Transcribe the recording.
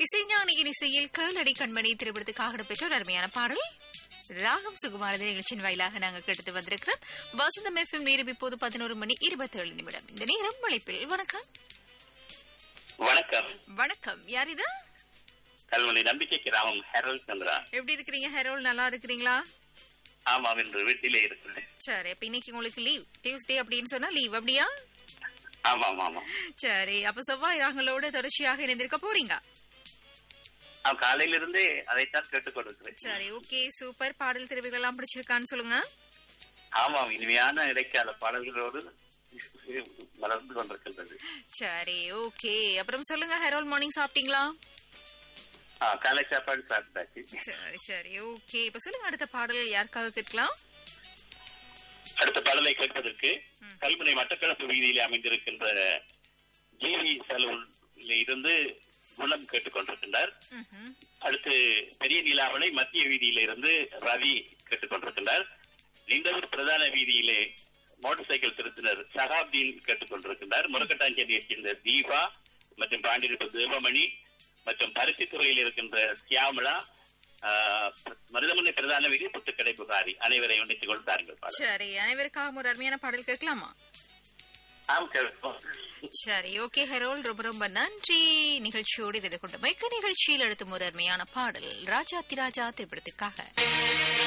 இசைஞானியின் இசையில் கேளடி கண்மணி திரைப்படத்துக்காக பெற்ற ஒரு அருமையான பாடல் ராகம் சுகுமாரதி நிகழ்ச்சியின் வாயிலாக நாங்கள் கேட்டுட்டு வந்திருக்கிறோம் வசந்தம் எஃப்எம் நேரம் இப்போது பதினோரு மணி இருபத்தி ஏழு நிமிடம் இந்த நேரம் அழைப்பில் வணக்கம் வணக்கம் வணக்கம் யார் இது கல்வனை நம்பிக்கை கிராமம் ஹெரல் சந்திரா எப்படி இருக்கிறீங்க ஹெரோல் நல்லா இருக்கிறீங்களா ஆமாம் இன்று வீட்டிலே இருக்கிறேன் சரி அப்ப இன்னைக்கு உங்களுக்கு லீவ் டியூஸ்டே அப்படின்னு சொன்னா லீவ் அப்படியா ஆமாம் ஆமாம் சரி அப்ப செவ்வாய் ராகங்களோட தொடர்ச்சியாக இணைந்திருக்க போறீங்க நான் காலையிலிருந்தே அதைத்தான் கேட்டுக்கொண்டிருக்கிறேன் சரி ஓகே சூப்பர் பாடல் தெரிவுகள் எல்லாம் பிடிச்சிருக்கான்னு சொல்லுங்க ஆமாம் இனிமையான இடைக்கால பாடல்களோடு வளர்ந்து கொண்டிருக்கின்றது சரி ஓகே அப்புறம் சொல்லுங்க ஹெரோல் மார்னிங் சாப்பிட்டீங்களா ஆ, காலை சாப்பாடு சாப்பிட்டாச்சு சரி சரி ஓகே இப்ப சொல்லுங்க அடுத்த பாடல் யாருக்காக கேட்கலாம் அடுத்த பாடலை கேட்பதற்கு கல்முனை மட்டக்களப்பு வீதியில் அமைந்திருக்கின்ற ஜேவி சலூனில் இருந்து குணம் கேட்டுக்கொண்டிருக்கின்றார் ம்ஹும். அடுத்து பெரிய நிலாவளை மத்திய வீதியில இருந்து ரவி கேட்டுக்கொண்டிருக்கின்றார் நின்றவூர் பிரதான வீதியிலே மோட்டார் சைக்கிள் திருத்தினர் சகாப்தீன் கேட்டுக்கொண்டிருக்கின்றார் முருகட்டாஞ்சேரியை சேர்ந்த தீபா மற்றும் பாண்டிருப்பு தேவமணி மற்றும் பருத்தித்துறையில் இருக்கின்ற சியாமலா ஆஹ், மருதமனை பிரதான வீதி புத்துக்கடை புகாரி அனைவரை உண்டித்துக் கொண்டார்கள் பாடல். சரி அனைவருக்காக ஒரு அருமையான பாடல் கேட்கலாமா ஆம் கேட்போம் சரி ஓகே ஹெரோல் ரொம்ப ரொம்ப நன்றி நிகழ்ச்சியோடு இருந்து கொண்டு மைக்க நிகழ்ச்சியில் அடுத்தும் ஒரு அருமையான பாடல் ராஜாத்தி ராஜா திரைப்படத்திற்காக